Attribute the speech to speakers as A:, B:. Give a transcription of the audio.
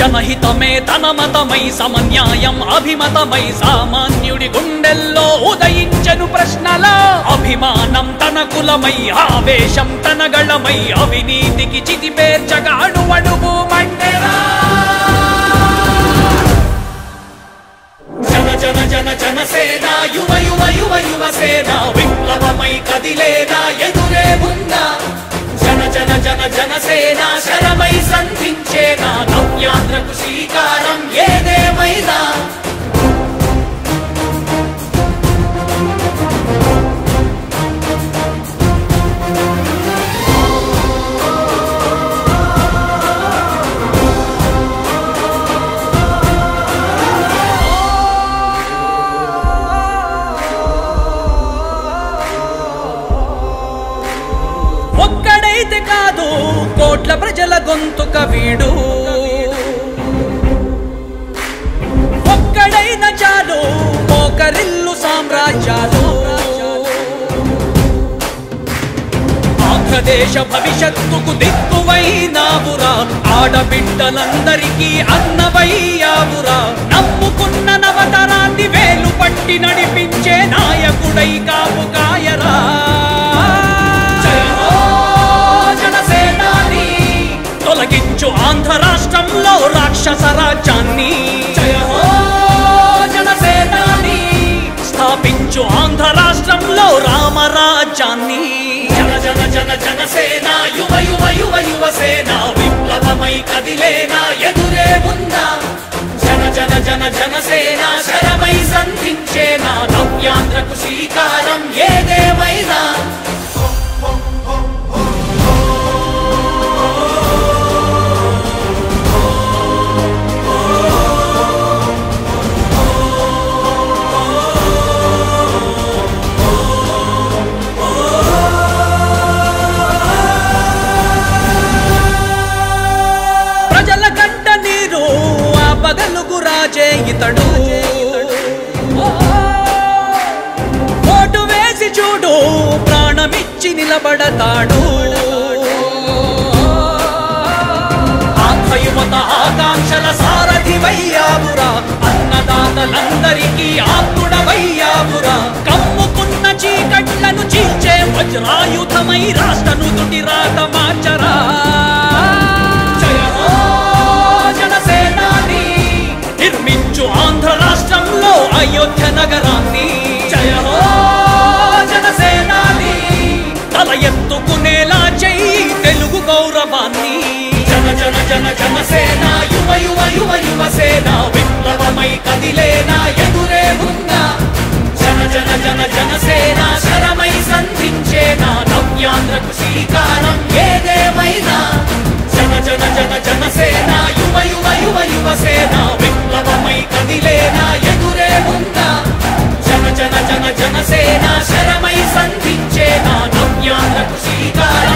A: జనహితమే తన మతమై సమన్యాయం అభిమతమై సామాన్యుడి గుండెల్లో ఉదయించను ప్రశ్నల అభిమానం తన కులమై ఆవేశం తన గళమై అవినీతికి చితి పేర్చగా అణువణువు మండెరా జన జన జన జన సేన యువ యువ యువ యువ సేన విప్లవమై కదిలేనా ఎదురే ఉందా జన జన జన జన సేన శరమై సంధించేనా నవ్యాంధ్రకు శ్రీకారం ఏదేమైనా ఒక్కడైతే కాదు కోట్ల ప్రజల గొంతుక వీడు ఒక్కడైన చాలు మోకరిల్లు సామ్రాజ్యాలు ఆంధ్రదేశ భవిష్యత్తుకు దిక్కువైనావురా ఆడబిడ్డలందరికీ అన్నవయ్యావురా నమ్ముకున్న నవతరాన్ని వేలు పట్టి నడిపించే నాయకుడై కాపు కాయరా జయ హో జనసేనాని తొలగించు ఆంధ్ర రాష్ట్రంలో రాక్షస రాజ్యాన్ని జయ హో జనసేనాని స్థాపించు ఆంధ్ర రాష్ట్రంలో రామరాజ్యాన్ని జన జన జన జనసేన యువ యువ యువ యువ సేన విప్లవమై కదిలేనా ఎదురే ఉందా జన జన జన జనసేన శరమై సంధించేనా నవ్యాంధ్రకు శ్రీకారం ఏదేమైనా ప్రజల కంట నీరు ఆ పగలుగు రాజే ఇతడు ఓటు వేసి చూడు ప్రాణమిచ్చి నిలబడతాడు ఆత్మయువత ఆకాంక్షల సారథివయ్యావురా అన్నదాతలందరికీ ఆత్ముడవయ్యావురా కమ్ముకున్న చీకట్లను చీల్చే వజ్రాయుధమై రాష్ట్రను తుటి రాత మార్చరా జయ హో జనసేనాని నిర్మించు ఆంధ్ర రాష్ట్రంలో అయోధ్య నగరాన్ని జయ హో జనసేనాని తల ఎత్తుకునేలా చెయ్యి తెలుగు గౌరవాన్ని జన జన జన జనసేన యువ యువ యువ యువ సేన విప్లవమై కదిలేనా ఎదురే ఉందా జన జన జన జనసేన శరమై సంధించేనా నవ్యాంధ్రకు శ్రీకారం ఏదేమైనా జన జన జన జనసేన యువ యువ యువ యువ సేన విప్లవమై కదిలేనా ఎదురే ఉందా జన జన జన జనసేన శరమై సంధించేనా నవ్యాంధ్రకు శ్రీకారం